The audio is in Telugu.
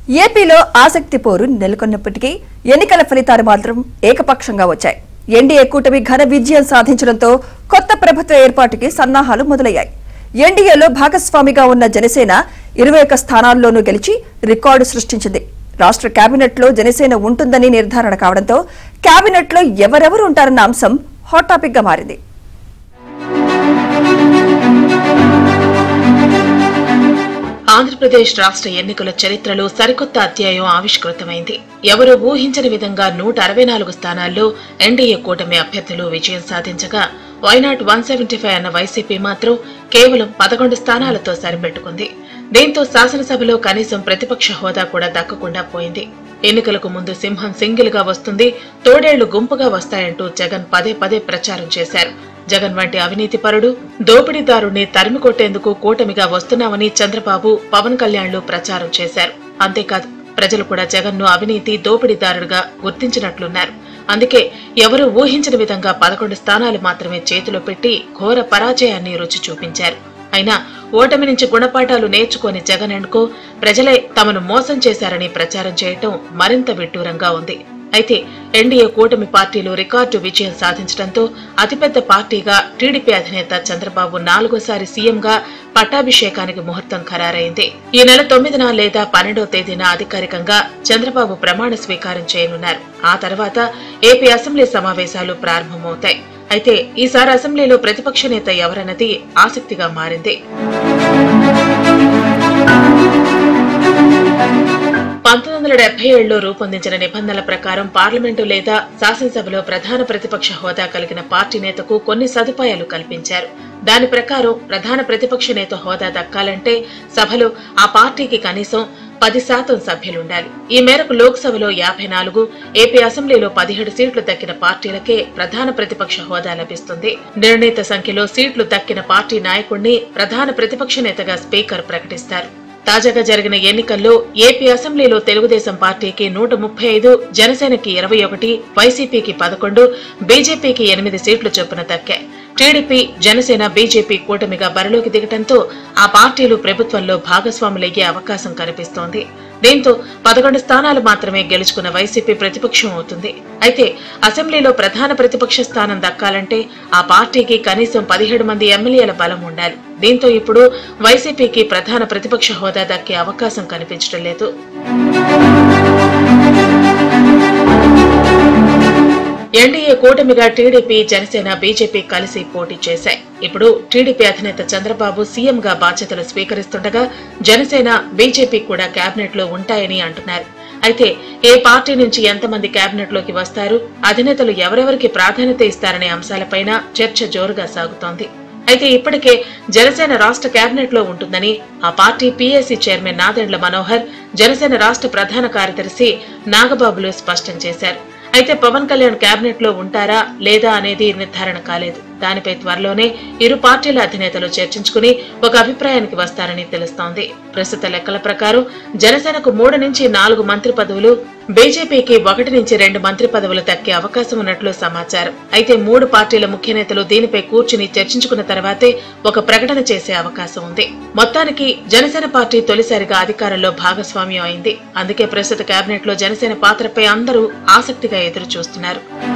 ఏపీలో ఆసక్తి పోరు నెలకొన్నప్పటికీ ఎన్నికల ఫలితాలు మాత్రం ఏకపక్షంగా వచ్చాయి ఎన్డీఏ కూటమి ఘన విజయం సాధించడంతో కొత్త ప్రభుత్వ ఏర్పాటుకి సన్నాహాలు మొదలయ్యాయి ఎన్డీఏలో భాగస్వామిగా ఉన్న జనసేన ఇరవై ఒక్క స్థానాల్లోనూ గెలిచి రికార్డు సృష్టించింది రాష్ట్ర కేబినెట్లో జనసేన ఉంటుందని నిర్ధారణ కావడంతో కేబినెట్లో ఎవరెవరు ఉంటారన్న అంశం హాట్ టాపిక్ గా మారింది ఆంధ్రప్రదేశ్ రాష్ట్ర ఎన్నికల చరిత్రలో సరికొత్త అధ్యాయం ఆవిష్కృతమైంది ఎవరూ ఊహించని విధంగా నూట అరవై నాలుగు స్థానాల్లో ఎన్డీఏ కూటమి అభ్యర్థులు విజయం సాధించగా వైనాట్ వన్ సెవెంటీ ఫైవ్ అన్న వైసీపీ మాత్రం కేవలం పదకొండు స్థానాలతో సరిపెట్టుకుంది దీంతో శాసనసభలో కనీసం ప్రతిపక్ష హోదా కూడా దక్కకుండా పోయింది ఎన్నికలకు ముందు సింహం సింగిల్ గా వస్తుంది తోడేళ్లు గుంపుగా వస్తాయంటూ జగన్ పదే పదే ప్రచారం చేశారు జగన్ వంటి అవినీతి పరుడు దోపిడీదారుణ్ణి తరిమి కొట్టేందుకు కూటమిగా వస్తున్నామని చంద్రబాబు పవన్ కళ్యాణ్లు ప్రచారం చేశారు అంతేకాదు ప్రజలు కూడా జగన్ను అవినీతి దోపిడీదారుడుగా గుర్తించినట్లున్నారు అందుకే ఎవరూ ఊహించని విధంగా పదకొండు స్థానాలు మాత్రమే చేతిలో పెట్టి ఘోర పరాజయాన్ని రుచి చూపించారు అయినా ఓటమి నుంచి గుణపాఠాలు నేర్చుకొని జగన్ అనుకో ప్రజలే తమను మోసం చేశారని ప్రచారం చేయటం మరింత విడ్డూరంగా ఉంది అయితే ఎన్డీఏ కూటమి పార్టీలు రికార్డు విజయం సాధించడంతో అతిపెద్ద పార్టీగా టీడీపీ అధినేత చంద్రబాబు నాలుగోసారి సీఎంగా పట్టాభిషేకానికి ముహూర్తం ఖరారైంది ఈ నెల తొమ్మిదిన లేదా పన్నెండో తేదీన అధికారికంగా చంద్రబాబు ప్రమాణ స్వీకారం చేయనున్నారు ఆ తర్వాత ఏపీ అసెంబ్లీ సమావేశాలు ప్రారంభమవుతాయి అయితే ఈసారి అసెంబ్లీలో ప్రతిపక్ష నేత ఎవరన్నది ఆసక్తిగా మారింది పంతొమ్మిది వందల డెబ్బై ఏడులో రూపొందించిన నిబంధనల ప్రకారం పార్లమెంటు లేదా శాసనసభలో ప్రధాన ప్రతిపక్ష హోదా కలిగిన పార్టీ నేతకు కొన్ని సదుపాయాలు కల్పించారు దాని ప్రకారం ప్రధాన ప్రతిపక్ష నేత హోదా దక్కాలంటే సభలో ఆ పార్టీకి కనీసం పది శాతం సభ్యులుండాలి ఈ మేరకు లోక్సభలో యాభై నాలుగు ఏపీ అసెంబ్లీలో పదిహేడు సీట్లు దక్కిన పార్టీలకే ప్రధాన ప్రతిపక్ష హోదా లభిస్తుంది నిర్ణీత సంఖ్యలో సీట్లు దక్కిన పార్టీ నాయకుడిని ప్రధాన ప్రతిపక్ష నేతగా స్పీకర్ ప్రకటిస్తారు తాజాగా జరిగిన ఎన్నికల్లో ఏపీ అసెంబ్లీలో తెలుగుదేశం పార్టీకి నూట ముప్పై ఐదు జనసేనకి ఇరవై ఒకటి వైసీపీకి పదకొండు బీజేపీకి ఎనిమిది సీట్లు చొప్పున దక్కాయి టీడీపీ జనసేన బీజేపీ కూటమిగా బరిలోకి దిగటంతో ఆ పార్టీలు ప్రభుత్వంలో భాగస్వాములయ్యే అవకాశం కనిపిస్తోంది దీంతో పదకొండు స్థానాలు మాత్రమే గెలుచుకున్న వైసీపీ ప్రతిపక్షం అవుతుంది అయితే అసెంబ్లీలో ప్రధాన ప్రతిపక్ష స్థానం దక్కాలంటే ఆ పార్టీకి కనీసం పదిహేడు మంది ఎమ్మెల్యేల బలం ఉండాలి దీంతో ఇప్పుడు వైసీపీకి ప్రధాన ప్రతిపక్ష హోదా దక్కే అవకాశం కనిపించడం లేదు ఎన్డీఏ కూటమిగా టీడీపీ జనసేన బీజేపీ కలిసి పోటీ చేశాయి ఇప్పుడు టీడీపీ అధినేత చంద్రబాబు సీఎంగా బాధ్యతలు స్వీకరిస్తుండగా జనసేన బీజేపీ కూడా కేబినెట్ లో ఉంటాయని అంటున్నారు అయితే ఏ పార్టీ నుంచి ఎంతమంది కేబినెట్ లోకి వస్తారు అధినేతలు ఎవరెవరికి ప్రాధాన్యత ఇస్తారనే అంశాలపైన చర్చ జోరుగా సాగుతోంది అయితే ఇప్పటికే జనసేన రాష్ట్ర కేబినెట్ లో ఉంటుందని ఆ party PAC chairman Nadendla Manohar Janasena రాష్ట్ర ప్రధాన కార్యదర్శి నాగబాబులు స్పష్టం చేశారు అయితే పవన్ కళ్యాణ్ కేబినెట్ లో ఉంటారా లేదా అనేది నిర్ధారణ కాలేదు దానిపై త్వరలోనే ఇరు పార్టీల అధినేతలు చర్చించుకుని ఒక అభిప్రాయానికి వస్తారని తెలుస్తోంది ప్రస్తుత లెక్కల ప్రకారం జనసేనకు మూడు నుంచి నాలుగు మంత్రి పదవులు బీజేపీకి ఒకటి నుంచి రెండు మంత్రి పదవులు దక్కే అవకాశం ఉన్నట్లు సమాచారం అయితే మూడు పార్టీల ముఖ్య నేతలు దీనిపై కూర్చుని చర్చించుకున్న తర్వాతే ఒక ప్రకటన చేసే అవకాశం ఉంది మొత్తానికి జనసేన పార్టీ తొలిసారిగా అధికారంలో భాగస్వామ్యం అయింది అందుకే ప్రస్తుత కేబినెట్ లో జనసేన పాత్రపై అందరూ ఆసక్తిగా ఎదురు చూస్తున్నారు